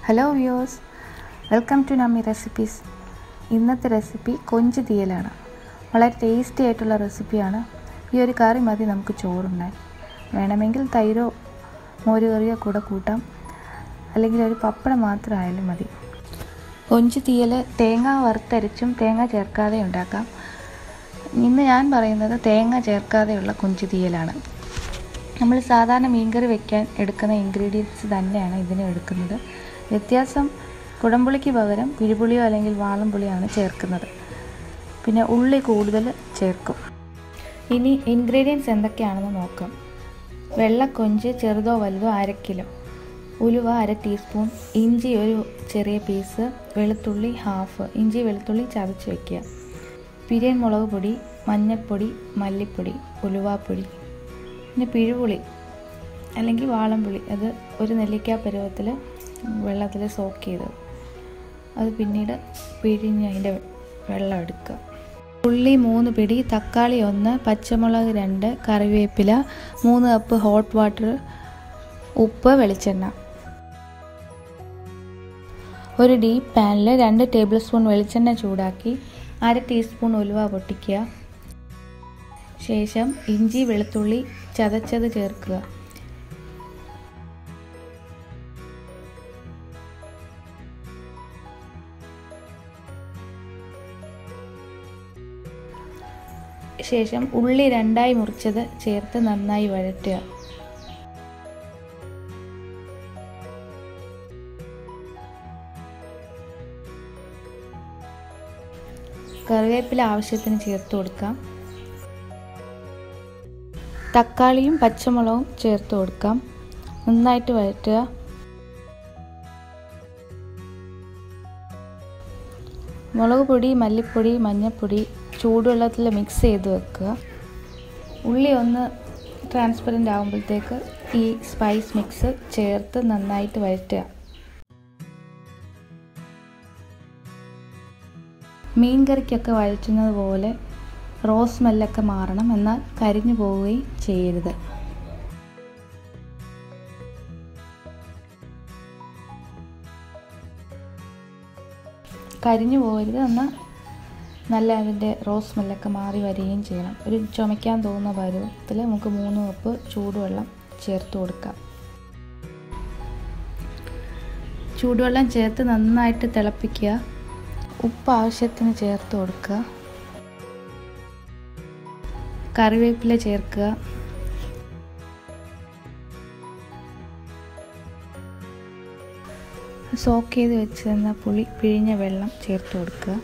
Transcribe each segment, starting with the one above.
hello viewers welcome to നമ്മി recipes ഇന്നത്തെ recipe കൊഞ്ച് തീയലാണ് വളരെ ടേസ്റ്റി ആയിട്ടുള്ള റെസിപ്പിയാണ് ഈ ഒരു കറി മതി നമുക്ക് ചോറുണ്ടാൻ വേണമെങ്കിൽ തൈരോ മോര് കറിയോ കൂടെ കൂട്ടാം അല്ലെങ്കിൽ ഒരു പപ്പടം മാത്രമായാലും മതി കൊഞ്ച് തീയൽ തേങ്ങ വറുത്തരച്ചും തേങ്ങ ചേർക്കാതെ ഉണ്ടാക്കാം ഇന്ന് ഞാൻ പറയുന്നത് തേങ്ങ ചേർക്കാതെയുള്ള കൊഞ്ച് തീയലാണ് നമ്മൾ സാധാരണ മീൻകറി വെക്കാൻ എടുക്കുന്ന ഇൻഗ്രീഡിയൻസ് തന്നെയാണ് ഇതിന് എടുക്കുന്നത് വ്യത്യാസം കുടംപുളിക്ക് പകരം പിരിപുളിയോ അല്ലെങ്കിൽ വാളംപുളിയാണ് ചേർക്കുന്നത് പിന്നെ ഉള്ളി കൂടുതൽ ചേർക്കും ഇനി ഇൻഗ്രീഡിയൻസ് എന്തൊക്കെയാണെന്ന് നോക്കാം വെള്ളക്കൊഞ്ച് ചെറുതോ വലുതോ അര കിലോ ഉലുവ അര ടീസ്പൂൺ ഇഞ്ചി ഒരു ചെറിയ പീസ് വെളുത്തുള്ളി ഹാഫ് ഇഞ്ചി വെളുത്തുള്ളി ചതച്ച് വയ്ക്കുക പിരിയൻ മുളക് പൊടി മഞ്ഞൾപ്പൊടി മല്ലിപ്പൊടി ഉലുവാപ്പൊടി പിന്നെ പിഴുപുളി അല്ലെങ്കിൽ വാളംപുളി അത് ഒരു നെല്ലിക്ക പരുവത്തിൽ വെള്ളത്തിൽ സോക്ക് ചെയ്ത് അത് പിന്നീട് പിഴിഞ്ഞ് അതിൻ്റെ വെള്ളം എടുക്കുക ഉള്ളി മൂന്ന് പിടി തക്കാളി ഒന്ന് പച്ചമുളക് രണ്ട് കറിവേപ്പില മൂന്ന് കപ്പ് ഹോട്ട് വാട്ടർ ഉപ്പ് വെളിച്ചെണ്ണ ഒരു ഡീപ്പ് പാനിൽ രണ്ട് ടേബിൾ സ്പൂൺ വെളിച്ചെണ്ണ ചൂടാക്കി അര ടീസ്പൂൺ ഉലുവ പൊട്ടിക്കുക ശേഷം ഇഞ്ചി വെളുത്തുള്ളി ചതച്ചത് ചേർക്കുക ശേഷം ഉള്ളി രണ്ടായി മുറിച്ചത് ചേർത്ത് നന്നായി വഴറ്റുക കറിവേപ്പില ആവശ്യത്തിന് ചേർത്ത് കൊടുക്കാം തക്കാളിയും പച്ചമുളകും ചേർത്ത് കൊടുക്കാം നന്നായിട്ട് വഴറ്റുക മുളക് പൊടി മല്ലിപ്പൊടി മഞ്ഞൾപ്പൊടി ചൂടുവെള്ളത്തിൽ മിക്സ് ചെയ്ത് വെക്കുക ഉള്ളി ഒന്ന് ട്രാൻസ്പെറൻ്റ് ആകുമ്പോഴത്തേക്ക് ഈ സ്പൈസ് മിക്സ് ചേർത്ത് നന്നായിട്ട് വഴറ്റുക മീൻ കറിക്കൊക്കെ വഴറ്റുന്നത് പോലെ റോസ് സ്മെല്ലൊക്കെ മാറണം എന്നാൽ കരിഞ്ഞു പോവുകയും ചെയ്യരുത് കരിഞ്ഞു പോകരുത് എന്നാൽ നല്ല അതിൻ്റെ റോസ് സ്മെല്ലൊക്കെ മാറി വരികയും ചെയ്യണം ഒരു ചുമയ്ക്കാൻ തോന്നുന്ന പരുവത്തിൽ നമുക്ക് മൂന്ന് കപ്പ് ചൂടുവെള്ളം ചേർത്ത് കൊടുക്കാം ചൂടുവെള്ളം ചേർത്ത് നന്നായിട്ട് തിളപ്പിക്കുക ഉപ്പ് ആവശ്യത്തിന് ചേർത്ത് കൊടുക്കുക കറിവേപ്പില ചേർക്കുക സോക്ക് ചെയ്ത് വെച്ച് തന്ന പുളി പിഴിഞ്ഞ വെള്ളം ചേർത്ത് കൊടുക്കുക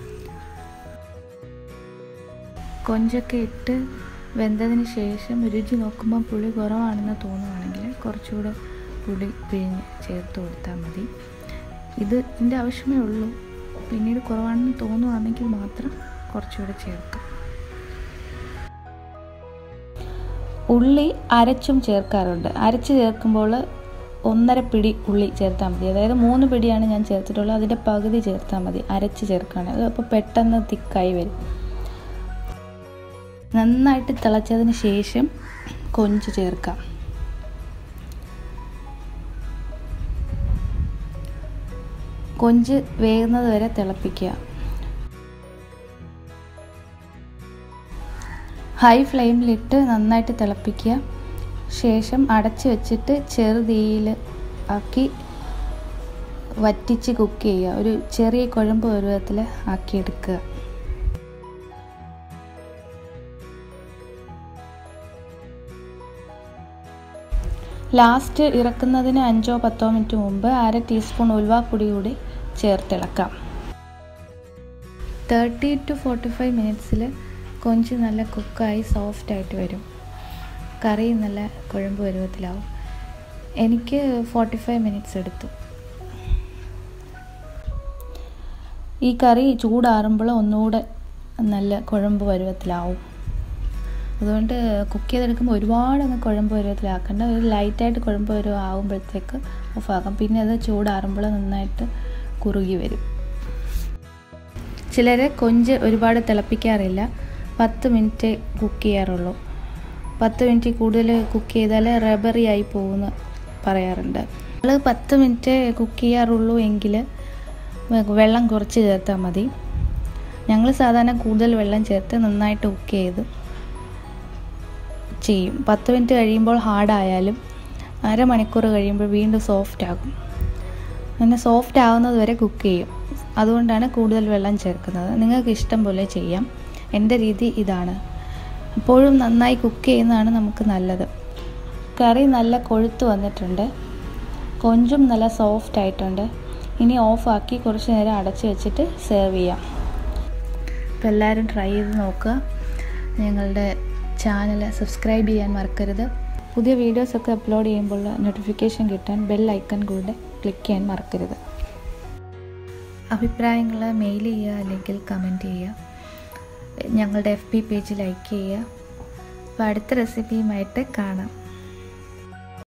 കൊഞ്ചൊക്കെ ഇട്ട് വെന്തതിന് ശേഷം രുചി നോക്കുമ്പോൾ പുളി കുറവാണെന്ന് തോന്നുവാണെങ്കിൽ കുറച്ചുകൂടെ പുളി പിഴിഞ്ഞ് ചേർത്ത് കൊടുത്താൽ മതി ഇത് ഇതിൻ്റെ ആവശ്യമേ ഉള്ളൂ പിന്നീട് കുറവാണെന്ന് തോന്നുവാണെങ്കിൽ മാത്രം കുറച്ചുകൂടെ ചേർക്കാം ഉള്ളി അരച്ചും ചേർക്കാറുണ്ട് അരച്ച് ചേർക്കുമ്പോൾ ഒന്നര പിടി ഉള്ളി ചേർത്താൽ മതി അതായത് മൂന്ന് പിടിയാണ് ഞാൻ ചേർത്തിട്ടുള്ളത് അതിൻ്റെ പകുതി ചേർത്താൽ മതി അരച്ച് ചേർക്കുകയാണെങ്കിൽ അപ്പോൾ പെട്ടെന്ന് തിക്കായി വരും നന്നായിട്ട് തിളച്ചതിന് ശേഷം കൊഞ്ച് ചേർക്കാം കൊഞ്ച് വേകുന്നത് വരെ തിളപ്പിക്കുക ഹൈ ഫ്ലെയിമിലിട്ട് നന്നായിട്ട് തിളപ്പിക്കുക ശേഷം അടച്ച് വെച്ചിട്ട് ചെറു തീയിൽ ആക്കി വറ്റിച്ച് കുക്ക് ചെയ്യുക ഒരു ചെറിയ കുഴമ്പ് പരുവത്തിൽ ആക്കിയെടുക്കുക ലാസ്റ്റ് ഇറക്കുന്നതിന് അഞ്ചോ പത്തോ മിനിറ്റ് മുമ്പ് അര ടീസ്പൂൺ ഉൽവാപ്പൊടി കൂടി ചേർത്തിളക്കാം തേർട്ടി ടു ഫോർട്ടി ഫൈവ് മിനിറ്റ്സിൽ കൊഞ്ച് നല്ല കുക്കായി സോഫ്റ്റ് ആയിട്ട് വരും കറി നല്ല കുഴമ്പ് പരുവത്തിലാവും എനിക്ക് ഫോർട്ടി ഫൈവ് മിനിറ്റ്സ് എടുത്തു ഈ കറി ചൂടാറുമ്പോൾ ഒന്നുകൂടെ നല്ല കുഴമ്പ് പരുവത്തിലാവും അതുകൊണ്ട് കുക്ക് ചെയ്തെടുക്കുമ്പോൾ ഒരുപാട് അങ്ങ് കുഴമ്പ് പരുവത്തിലാക്കണ്ട ഒരു ലൈറ്റായിട്ട് കുഴമ്പ് പരുവം ആകുമ്പോഴത്തേക്ക് ഓഫാക്കാം പിന്നെ അത് ചൂടാറുമ്പോൾ നന്നായിട്ട് കുറുകി വരും ചിലർ കൊഞ്ച് ഒരുപാട് തിളപ്പിക്കാറില്ല പത്ത് മിനിറ്റ് കുക്ക് ചെയ്യാറുള്ളൂ പത്ത് മിനിറ്റ് കൂടുതൽ കുക്ക് ചെയ്താൽ റബ്ബറി ആയി പോകുമെന്ന് പറയാറുണ്ട് നമ്മൾ പത്ത് മിനിറ്റ് കുക്ക് ചെയ്യാറുള്ളൂ എങ്കിൽ വെള്ളം കുറച്ച് ചേർത്താൽ മതി ഞങ്ങൾ സാധാരണ കൂടുതൽ വെള്ളം ചേർത്ത് നന്നായിട്ട് കുക്ക് ചെയ്ത് ചെയ്യും പത്ത് മിനിറ്റ് കഴിയുമ്പോൾ ഹാർഡായാലും അരമണിക്കൂർ കഴിയുമ്പോൾ വീണ്ടും സോഫ്റ്റ് ആകും അങ്ങനെ സോഫ്റ്റ് ആവുന്നത് വരെ കുക്ക് ചെയ്യും അതുകൊണ്ടാണ് കൂടുതൽ വെള്ളം ചേർക്കുന്നത് നിങ്ങൾക്ക് ഇഷ്ടം പോലെ ചെയ്യാം എൻ്റെ രീതി ഇതാണ് എപ്പോഴും നന്നായി കുക്ക് ചെയ്യുന്നതാണ് നമുക്ക് നല്ലത് കറി നല്ല കൊഴുത്ത് വന്നിട്ടുണ്ട് കൊഞ്ചും നല്ല സോഫ്റ്റ് ആയിട്ടുണ്ട് ഇനി ഓഫാക്കി കുറച്ച് നേരം അടച്ച് വെച്ചിട്ട് സെർവ് ചെയ്യാം അപ്പോൾ എല്ലാവരും ട്രൈ ചെയ്ത് നോക്കുക ഞങ്ങളുടെ ചാനൽ സബ്സ്ക്രൈബ് ചെയ്യാൻ മറക്കരുത് പുതിയ വീഡിയോസൊക്കെ അപ്ലോഡ് ചെയ്യുമ്പോൾ നോട്ടിഫിക്കേഷൻ കിട്ടാൻ ബെൽ ഐക്കൺ കൂടെ ക്ലിക്ക് ചെയ്യാൻ മറക്കരുത് അഭിപ്രായങ്ങൾ മെയിൽ ചെയ്യുക അല്ലെങ്കിൽ കമൻറ്റ് ചെയ്യുക ഞങ്ങളുടെ എഫ് ബി പേജ് ലൈക്ക് ചെയ്യുക അപ്പോൾ അടുത്ത റെസിപ്പിയുമായിട്ട് കാണാം